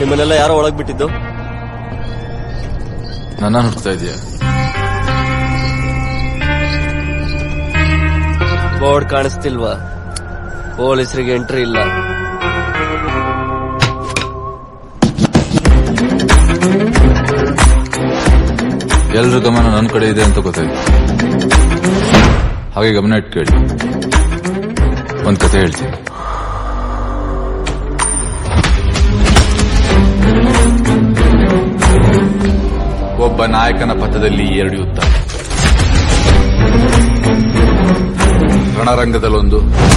ನಿಮ್ಮನ್ನೆಲ್ಲ ಯಾರೋ ಒಳಗ್ ಬಿಟ್ಟಿದ್ದು ನನ್ನ ಹುಡ್ತಾ ಇದೀಯ ಬೋರ್ಡ್ ಕಾಣಿಸ್ತಿಲ್ವಾ ಪೊಲೀಸರಿಗೆ ಎಂಟ್ರಿ ಇಲ್ಲ ಎಲ್ರ ಗಮನ ನನ್ನ ಕಡೆ ಇದೆ ಅಂತ ಗೊತ್ತಾಯ್ತು ಹಾಗೆ ಗಮನ ಇಟ್ಟು ಕೇಳಿ ಒಂದ್ ಕತೆ ಹೇಳ್ತೀನಿ ಒಬ್ಬ ನಾಯಕನ ಪಥದಲ್ಲಿ ಎರಡು ಯುದ್ಧ ರಣರಂಗದಲ್ಲೊಂದು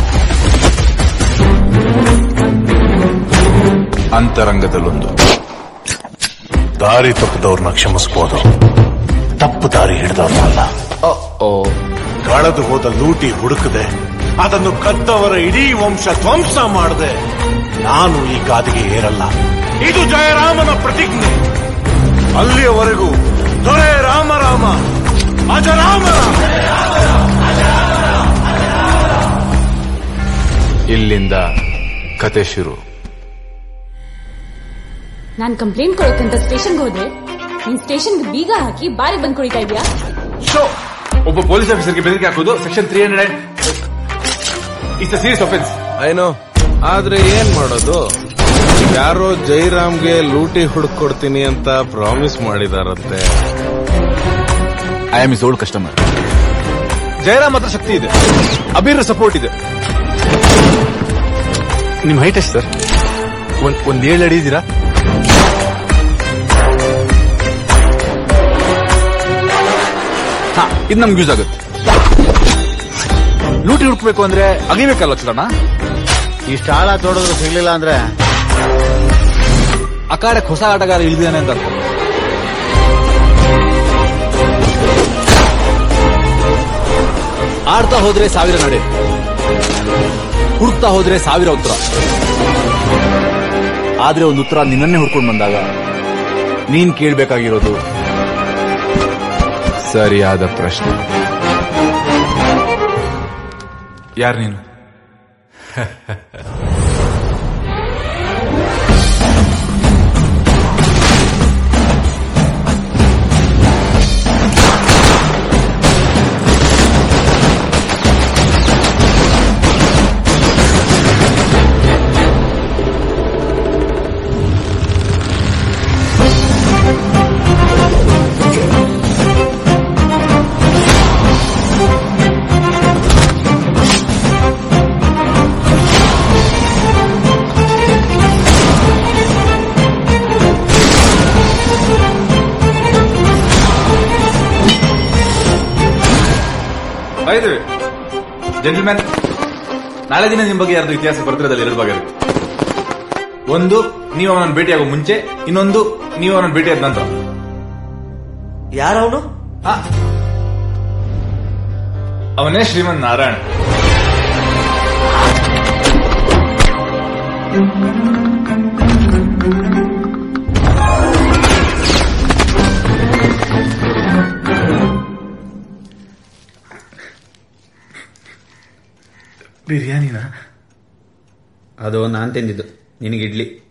ಅಂತರಂಗದಲ್ಲೊಂದು ದಾರಿ ತಪ್ಪಿದವ್ರನ್ನ ಕ್ಷಮಿಸಬಹುದು ತಪ್ಪು ದಾರಿ ಹಿಡಿದವ್ರನ್ನಲ್ಲ ಓ ಕಳೆದು ಹೋದ ಲೂಟಿ ಹುಡುಕದೆ ಅದನ್ನು ಕದ್ದವರ ಇಡೀ ವಂಶ ಧ್ವಂಸ ಮಾಡದೆ ನಾನು ಈ ಗಾದಿಗೆ ಏರಲ್ಲ ಇದು ಜಯರಾಮನ ಪ್ರತಿಜ್ಞೆ ಅಲ್ಲಿಯವರೆಗೂ ದೊರೆ ರಾಮರಾಮ ಅಜರಾಮರಾಮ ಇಲ್ಲಿಂದ ಕತೆ ಶುರು ನಾನ್ ಕಂಪ್ಲೇಂಟ್ ಕೊಡೋಕ್ಕಂತ ಸ್ಟೇಷನ್ಗೆ ಹೋದೆ ನೀನ್ ಸ್ಟೇಷನ್ಗೆ ಬೀಗ ಹಾಕಿ ಬಾರಿ ಬಂದ್ ಕುಡಿತಾ ಇದ್ಯಾ ಶೋ ಒಬ್ಬ ಪೊಲೀಸ್ ಆಫೀಸರ್ಗೆ ಬೆದರಿಕೆ ಹಾಕೋದು section three hundred it's a serious offence ಏನೋ ಆದ್ರೆ ಏನ್ ಮಾಡೋದು ಯಾರೋ ಜೈರಾಮ್ಗೆ ಲೂಟಿ ಹುಡುಕೊಡ್ತೀನಿ ಅಂತ ಪ್ರಾಮಿಸ್ ಮಾಡಿದಾರಂತೆ I am is old customer Jayaram ಹತ್ರ ಶಕ್ತಿ ಇದೆ ಅಬೀರ್ ಸಪೋರ್ಟ್ ಇದೆ ನಿಮ್ ಹೈಟ್ ಎಷ್ಟು ಸರ್ ಒಂದ್ ಒಂದ್ ಏಳು ಅಡಿ ಇದ್ದೀರಾ ಹಾ ಇದು ನಮ್ಗೆ ಯೂಸ್ ಆಗುತ್ತೆ ಲೂಟಿ ಹುಡುಕ್ಬೇಕು ಅಂದ್ರೆ ಅಗಿಬೇಕಲ್ಲ ಚಲನ ಇಷ್ಟ ಆಳ ತೋಡಿದ್ರು ಸಿಗ್ಲಿಲ್ಲ ಅಂದ್ರೆ ಅಕಾಡಕ್ಕೆ ಹೊಸ ಆಟಗಾರ ಇಳಿದಾನೆ ಅಂತ ಅರ್ಥ ಆಡ್ತಾ ಹೋದ್ರೆ ಸಾವಿರ ನಡೆ ಹುಡುಕ್ತಾ ಹೋದ್ರೆ ಸಾವಿರ ಉತ್ತರ ಆದ್ರೆ ಒಂದು ಉತ್ತರ ನಿನ್ನನ್ನೇ ಹುಡ್ಕೊಂಡು ಬಂದಾಗ ನೀನ್ ಕೇಳ್ಬೇಕಾಗಿರೋದು ಸರಿಯಾದ ಪ್ರಶ್ನೆ ಯಾರು ನೀನು ಬಾಯ್ದೇವೆ ಜೆಂಟಲ್ಮ್ಯಾನ್ ನಾಳೆ ದಿನ ನಿಮ್ ಬಗ್ಗೆ ಯಾರ್ದು ಇತಿಹಾಸ ಬರ್ತಿರೋದಲ್ಲಿ ಎರಡು ಭಾಗ ಇರುತ್ತೆ ಒಂದು ನೀವು ಅವನನ್ನು ಭೇಟಿಯಾಗೋ ಮುಂಚೆ ಇನ್ನೊಂದು ನೀವು ಅವನನ್ನು ಭೇಟಿಯಾದ ನಂತರ ಯಾರವನು ಆ, ಅವನೇ ಶ್ರೀಮಂತ್ ನಾರಾಯಣ್ ಬಿರಿಯಾನಿನಾ ಅದು ನಾನ್ ತಿಂದಿದ್ದು ನಿನಗೆ ಇಡ್ಲಿ